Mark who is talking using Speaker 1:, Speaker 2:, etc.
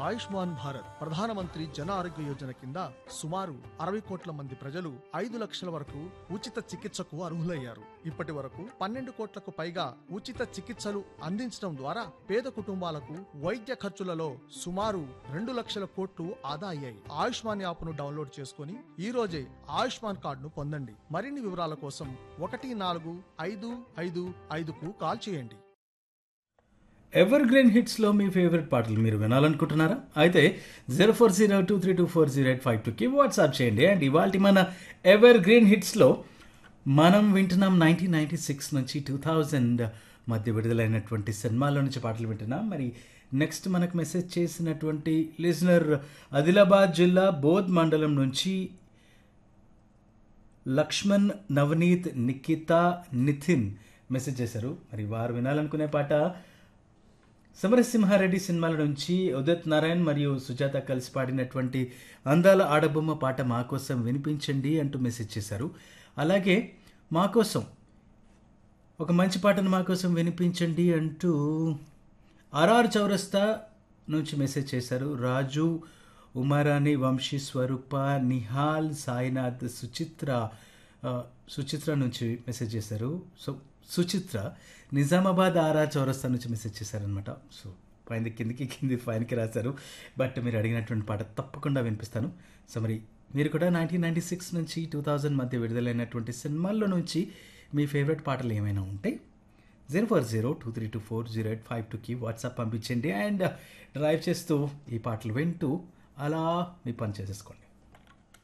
Speaker 1: ఆయుష్మాన్ భారత్ ప్రధానమంత్రి జన ఆరోగ్య యోజన కింద సుమారు అరవై కోట్ల మంది ప్రజలు ఐదు లక్షల వరకు ఉచిత చికిత్సకు అర్హులయ్యారు ఇప్పటి వరకు పన్నెండు కోట్లకు పైగా ఉచిత చికిత్సలు అందించడం ద్వారా పేద కుటుంబాలకు వైద్య ఖర్చులలో సుమారు రెండు లక్షల కోట్లు ఆదా అయ్యాయి ఆయుష్మాన్ యాప్ను డౌన్లోడ్ చేసుకుని ఈ రోజే ఆయుష్మాన్ కార్డును పొందండి మరిన్ని వివరాల కోసం ఒకటి నాలుగు ఐదు ఐదు ఐదుకు కాల్ చేయండి
Speaker 2: ఎవర్ గ్రీన్ హిట్స్లో మీ ఫేవరెట్ పాటలు మీరు వినాలనుకుంటున్నారా అయితే zero four zero two three two four zero eight five టూకి వాట్సాప్ చేయండి అండ్ ఇవాళ మన ఎవర్ గ్రీన్ హిట్స్లో మనం వింటున్నాం నైన్టీన్ నైంటీ సిక్స్ నుంచి టూ థౌజండ్ మధ్య విడుదలైనటువంటి సినిమాల్లో నుంచి పాటలు వింటున్నాం మరి నెక్స్ట్ మనకు మెసేజ్ చేసినటువంటి లిజనర్ ఆదిలాబాద్ జిల్లా బోధ్ మండలం నుంచి లక్ష్మణ్ నవనీత్ నిఖిత నితిన్ మెసేజ్ చేశారు మరి వారు వినాలనుకునే పాట సమరసింహారెడ్డి సినిమాల నుంచి ఉదిత్ నారాయణ్ మరియు సుజాత కలిసి పాడినటువంటి అందాల ఆడబొమ్మ పాట మా కోసం వినిపించండి అంటూ మెసేజ్ చేశారు అలాగే మా కోసం ఒక మంచి పాటను మా కోసం వినిపించండి అంటూ ఆర్ఆర్ చౌరస్తా నుంచి మెసేజ్ చేశారు రాజు ఉమారాణి వంశీ స్వరూప నిహాల్ సాయినాథ్ సుచిత్ర ఆ, సుచిత్ర నుంచి మెసేజ్ చేశారు సో సుచిత్ర నిజామాబాద్ ఆర్ఆర్ చౌరస్తా నుంచి మెసేజ్ చేశారనమాట సో పైన కిందికి కింది పైనకి రాశారు బట్ మీరు అడిగినటువంటి పాట తప్పకుండా వినిపిస్తాను సో మరి మీరు కూడా నైన్టీన్ నైంటీ సిక్స్ నుంచి టూ థౌజండ్ మధ్య విడుదలైనటువంటి సినిమాల్లో నుంచి మీ ఫేవరెట్ పాటలు ఏమైనా ఉంటే zero four zero two three two four zero eight five టూకి వాట్సాప్ పంపించండి అండ్ డ్రైవ్ చేస్తూ ఈ పాటలు వింటూ అలా మీ పని చేసేసుకోండి